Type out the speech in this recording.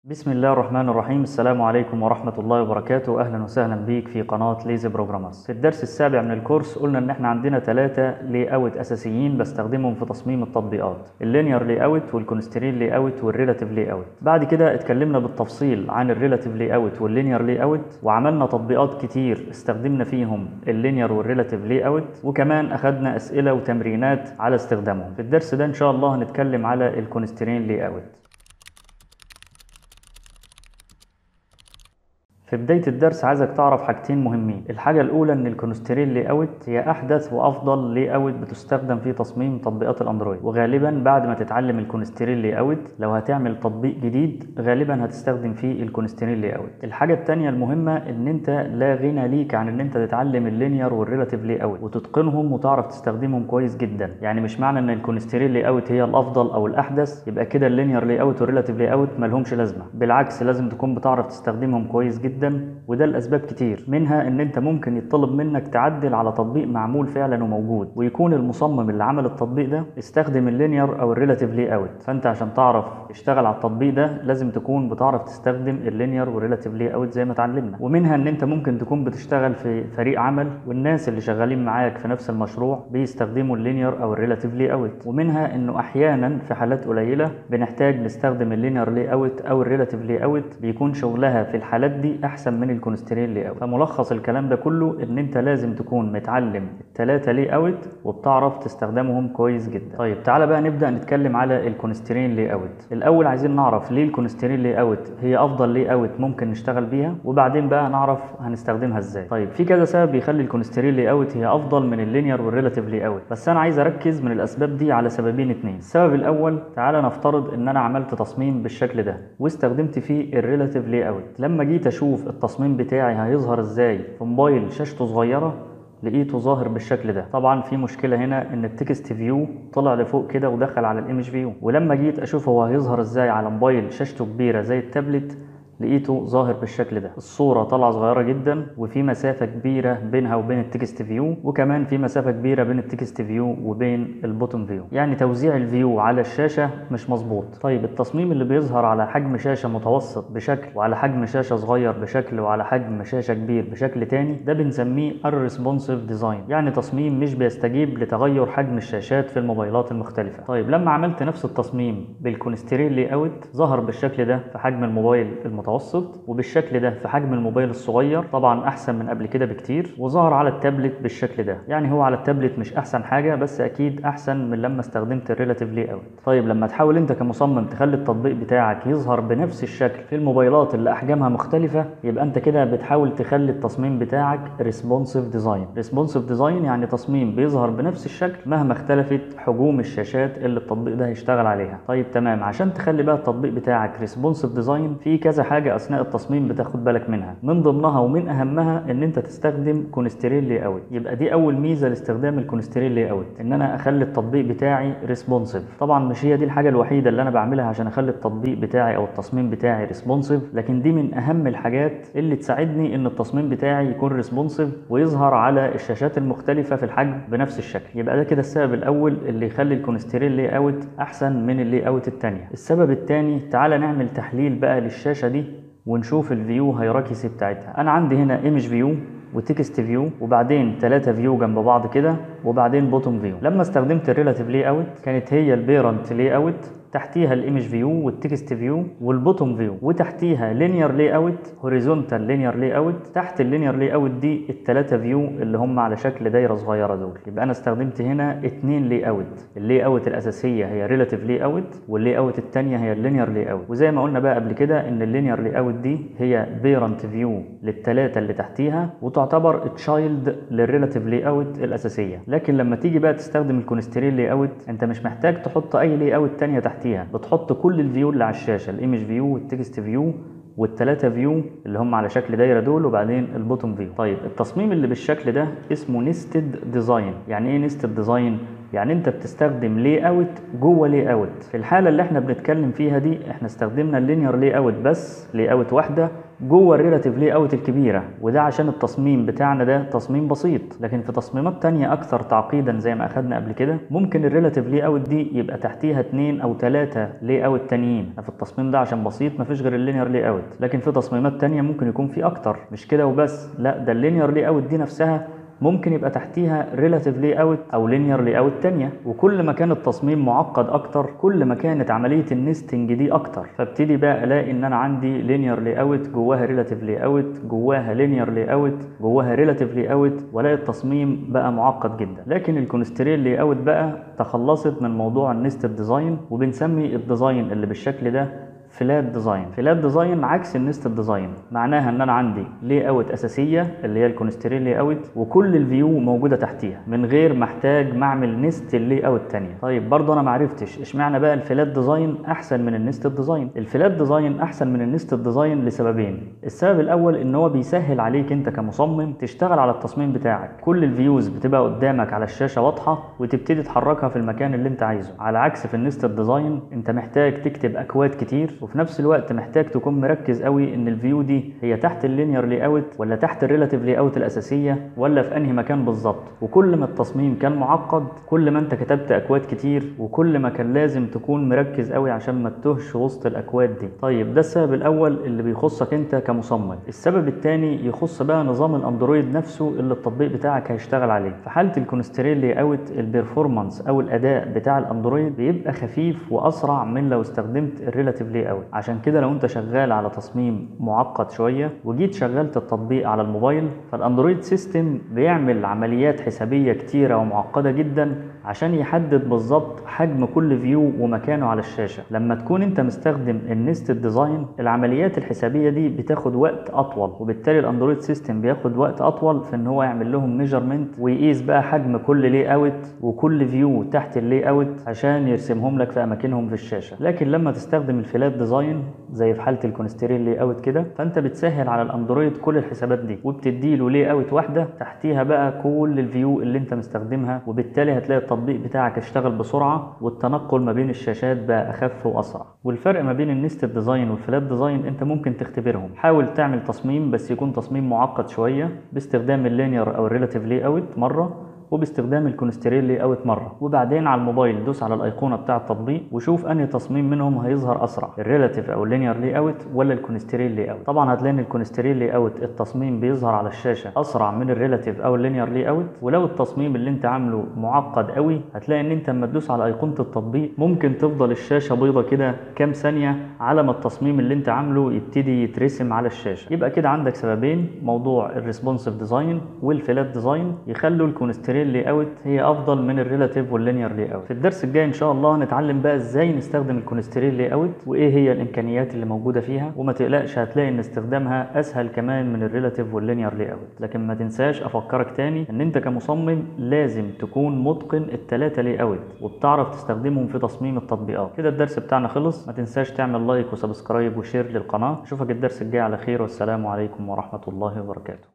بسم الله الرحمن الرحيم السلام عليكم ورحمة الله وبركاته أهلا وسهلا بيك في قناة ليزي بروجرامرز في الدرس السابع من الكورس قلنا إن إحنا عندنا ثلاثة لي أوت أساسيين بستخدمهم في تصميم التطبيقات اللينير لي أوت والكونسترين لي أوت والريلاتيف لي أوت بعد كده اتكلمنا بالتفصيل عن الريلاتيف لي أوت واللينير لي أوت وعملنا تطبيقات كتير استخدمنا فيهم اللينير والريلاتيف لي أوت وكمان أخدنا أسئلة وتمرينات على استخدامهم في الدرس ده إن شاء الله هنتكلم على الكونسترين لي أوت في بداية الدرس عايزك تعرف حاجتين مهمين الحاجة الأولى إن الكونسترين لي أوت هي أحدث وأفضل لي أوت بتستخدم في تصميم تطبيقات الأندرويد وغالبا بعد ما تتعلم الكونسترين لي أوت لو هتعمل تطبيق جديد غالبا هتستخدم فيه الكونسترين لي أوت الحاجة التانية المهمة إن أنت لا غنى ليك عن إن أنت تتعلم اللينير والريلاتيف لي أوت وتتقنهم وتعرف تستخدمهم كويس جدا يعني مش معنى إن الكونسترين لي أوت هي الأفضل أو الأحدث يبقى كده اللينير لي أوت والريلاتيف لي أوت ملهمش لازمة بالعكس لازم تكون بتعرف تستخدمهم كويس جدا جدا وده لاسباب كتير منها ان انت ممكن يطلب منك تعدل على تطبيق معمول فعلا وموجود ويكون المصمم اللي عمل التطبيق ده استخدم اللينير او الريلاتيف لي اوت فانت عشان تعرف تشتغل على التطبيق ده لازم تكون بتعرف تستخدم اللينير والريلاتيف لي اوت زي ما اتعلمنا ومنها ان انت ممكن تكون بتشتغل في فريق عمل والناس اللي شغالين معاك في نفس المشروع بيستخدموا اللينير او الريلاتيف لي اوت ومنها انه احيانا في حالات قليله بنحتاج نستخدم اللينير لي اوت او الريلاتيف لي اوت بيكون شغلها في الحالات دي احسن من الكونسترين لي اوت فملخص الكلام ده كله ان انت لازم تكون متعلم الثلاثه لي اوت وبتعرف تستخدمهم كويس جدا طيب تعالى بقى نبدا نتكلم على الكونسترين لي اوت الاول عايزين نعرف ليه الكونسترين لي اوت هي افضل لي اوت ممكن نشتغل بيها وبعدين بقى نعرف هنستخدمها ازاي طيب في كذا سبب يخلي الكونسترين لي اوت هي افضل من اللينير والريلاتيف لي اوت بس انا عايز اركز من الاسباب دي على سببين اتنين السبب الاول تعالى نفترض ان انا عملت تصميم بالشكل ده واستخدمت فيه الريلاتيف لي اوت لما جيت اشوف التصميم بتاعي هيظهر ازاي في موبايل شاشته صغيره لقيته ظاهر بالشكل ده طبعا في مشكله هنا ان التكست فيو طلع لفوق كده ودخل على الايمج فيو ولما جيت اشوف هو هيظهر ازاي على موبايل شاشته كبيره زي التابلت لقيته ظاهر بالشكل ده الصورة طالعة صغيرة جدا وفي مسافة كبيرة بينها وبين التكست فيو وكمان في مسافة كبيرة بين التكست فيو وبين البوتوم فيو يعني توزيع الفيو على الشاشة مش مظبوط طيب التصميم اللي بيظهر على حجم شاشة متوسط بشكل وعلى حجم شاشة صغير بشكل وعلى حجم شاشة كبير بشكل تاني ده بنسميه الريسبونسيف ديزاين يعني تصميم مش بيستجيب لتغير حجم الشاشات في الموبايلات المختلفة طيب لما عملت نفس التصميم بالكونسترين لي اوت ظهر بالشكل ده في حجم الموبايل المتوسط المتوسط وبالشكل ده في حجم الموبايل الصغير طبعا احسن من قبل كده بكتير وظهر على التابلت بالشكل ده يعني هو على التابلت مش احسن حاجه بس اكيد احسن من لما استخدمت الريلاتيف لي اوت طيب لما تحاول انت كمصمم تخلي التطبيق بتاعك يظهر بنفس الشكل في الموبايلات اللي احجامها مختلفه يبقى انت كده بتحاول تخلي التصميم بتاعك ريسبونسيف ديزاين ريسبونسيف ديزاين يعني تصميم بيظهر بنفس الشكل مهما اختلفت حجوم الشاشات اللي التطبيق ده هيشتغل عليها طيب تمام عشان تخلي بقى التطبيق بتاعك ريسبونسيف ديزاين في كذا حاجه اثناء التصميم بتاخد بالك منها من ضمنها ومن اهمها ان انت تستخدم كونسترين لي اوت يبقى دي اول ميزه لاستخدام الكونسترين لي اوت ان انا اخلي التطبيق بتاعي ريسبونسيف طبعا مش هي دي الحاجه الوحيده اللي انا بعملها عشان اخلي التطبيق بتاعي او التصميم بتاعي ريسبونسيف لكن دي من اهم الحاجات اللي تساعدني ان التصميم بتاعي يكون ريسبونسيف ويظهر على الشاشات المختلفه في الحجم بنفس الشكل يبقى ده كده السبب الاول اللي يخلي الكونسترين لي اوت احسن من اللي اوت الثانيه السبب الثاني تعالى نعمل تحليل بقى للشاشه دي ونشوف الفيو هيراكسي بتاعتها انا عندي هنا ايمج فيو وتكست فيو وبعدين ثلاثة فيو جنب بعض كده وبعدين بوتوم فيو لما استخدمت الريلاتيف لي اوت كانت هي البيرنت لي اوت تحتيها الايمج فيو والتكست فيو والبوتوم فيو وتحتيها لينير لي اوت هوريزونتال لينير لي اوت تحت اللينير لي اوت دي الثلاثه فيو اللي هم على شكل دايره صغيره دول يبقى انا استخدمت هنا اثنين لي اوت اللي اوت الاساسيه هي ريلاتيف لي اوت واللي اوت الثانيه هي اللينير لي اوت وزي ما قلنا بقى قبل كده ان اللينير لي اوت دي هي بيرنت فيو للثلاثه اللي تحتيها وتعتبر تشايلد للريلاتيف لي اوت الاساسيه لكن لما تيجي بقى تستخدم الكونسترين لي اوت انت مش محتاج تحط اي لي اوت ثانيه تحتيها تحتيها بتحط كل الفيو اللي على الشاشه الايمج فيو والتكست فيو والثلاثه فيو اللي هم على شكل دايره دول وبعدين البوتوم فيو طيب التصميم اللي بالشكل ده اسمه نيستد ديزاين يعني ايه نيستد ديزاين يعني انت بتستخدم لي اوت جوه لي اوت في الحاله اللي احنا بنتكلم فيها دي احنا استخدمنا اللينير لي اوت بس لي اوت واحده جوه الريلاتيف لي اوت الكبيره وده عشان التصميم بتاعنا ده تصميم بسيط لكن في تصميمات تانية اكثر تعقيدا زي ما اخدنا قبل كده ممكن الريلاتيف لي اوت دي يبقى تحتيها اتنين او تلاتة لي اوت تانيين في التصميم ده عشان بسيط مفيش غير اللينير لي اوت لكن في تصميمات تانية ممكن يكون في اكتر مش كده وبس لا ده اللينير لي اوت دي نفسها ممكن يبقى تحتيها ريلاتيف لي اوت او لينير لي اوت تانية وكل ما كان التصميم معقد اكتر كل ما كانت عمليه النستنج دي اكتر فابتدي بقى الاقي ان انا عندي لينير لي اوت جواها ريلاتيف لي اوت جواها لينير لي اوت جواها ريلاتيف لي اوت والاقي التصميم بقى معقد جدا لكن الكونستريل لي اوت بقى تخلصت من موضوع النستد ديزاين وبنسمي الديزاين اللي بالشكل ده فلات ديزاين فلات ديزاين عكس النستد ديزاين معناها ان انا عندي لي اوت اساسيه اللي هي الكونستريل لي اوت وكل الفيو موجوده تحتيها من غير ما احتاج ما اعمل نست اللي اوت تانية طيب برضه انا ما عرفتش اشمعنى بقى الفلات ديزاين احسن من النستد ديزاين الفلات ديزاين احسن من النستد ديزاين لسببين السبب الاول ان هو بيسهل عليك انت كمصمم تشتغل على التصميم بتاعك كل الفيوز بتبقى قدامك على الشاشه واضحه وتبتدي تحركها في المكان اللي انت عايزه على عكس في النستد ديزاين انت محتاج تكتب اكواد كتير وفي نفس الوقت محتاج تكون مركز قوي ان الفيو دي هي تحت اللينير لي اوت ولا تحت الريلاتيف لي اوت الاساسيه ولا في انهي مكان بالظبط وكل ما التصميم كان معقد كل ما انت كتبت اكواد كتير وكل ما كان لازم تكون مركز قوي عشان ما تتوهش وسط الاكواد دي طيب ده السبب الاول اللي بيخصك انت كمصمم السبب الثاني يخص بقى نظام الاندرويد نفسه اللي التطبيق بتاعك هيشتغل عليه في حاله الكونستريل لي اوت البرفورمانس او الاداء بتاع الاندرويد بيبقى خفيف واسرع من لو استخدمت الريلاتيف لي اوت عشان كده لو انت شغال على تصميم معقد شويه وجيت شغلت التطبيق على الموبايل فالاندرويد سيستم بيعمل عمليات حسابيه كتيره ومعقده جدا عشان يحدد بالظبط حجم كل فيو ومكانه على الشاشه لما تكون انت مستخدم النستد ديزاين العمليات الحسابيه دي بتاخد وقت اطول وبالتالي الاندرويد سيستم بياخد وقت اطول في ان هو يعمل لهم ميجرمنت ويقيس بقى حجم كل لي اوت وكل فيو تحت اللي اوت عشان يرسمهم لك في اماكنهم في الشاشه لكن لما تستخدم الفلات ديزاين زي في حاله الكونستريل لي اوت كده فانت بتسهل على الاندرويد كل الحسابات دي وبتدي له لي اوت واحده تحتيها بقى كل الفيو اللي انت مستخدمها وبالتالي هتلاقي التطبيق بتاعك اشتغل بسرعه والتنقل ما بين الشاشات بقى اخف واسرع والفرق ما بين النستد ديزاين والفلات ديزاين انت ممكن تختبرهم حاول تعمل تصميم بس يكون تصميم معقد شويه باستخدام اللينير او الريلاتيف لي اوت مره وباستخدام الكونستريل لي اوت مره وبعدين على الموبايل دوس على الايقونه بتاع التطبيق وشوف انهي تصميم منهم هيظهر اسرع الريلاتيف او اللينير لي اوت ولا الكونستريل لي اوت طبعا هتلاقي ان الكونستريل لي اوت التصميم بيظهر على الشاشه اسرع من الريلاتيف او اللينير لي اوت ولو التصميم اللي انت عامله معقد قوي هتلاقي ان انت لما تدوس على ايقونه التطبيق ممكن تفضل الشاشه بيضه كده كام ثانيه على ما التصميم اللي انت عامله يبتدي يترسم على الشاشه يبقى كده عندك سببين موضوع الريسبونسيف ديزاين والفلات ديزاين يخلوا الكونستريل لي اوت هي افضل من الريلاتيف واللينير لي اوت في الدرس الجاي ان شاء الله نتعلم بقى ازاي نستخدم الكونستريل لي اوت وايه هي الامكانيات اللي موجوده فيها وما تقلقش هتلاقي ان استخدامها اسهل كمان من الريلاتيف واللينير لي اوت لكن ما تنساش افكرك تاني ان انت كمصمم لازم تكون متقن الثلاثه لي اوت وبتعرف تستخدمهم في تصميم التطبيقات كده الدرس بتاعنا خلص ما تنساش تعمل لايك وسبسكرايب وشير للقناه اشوفك الدرس الجاي على خير والسلام عليكم ورحمه الله وبركاته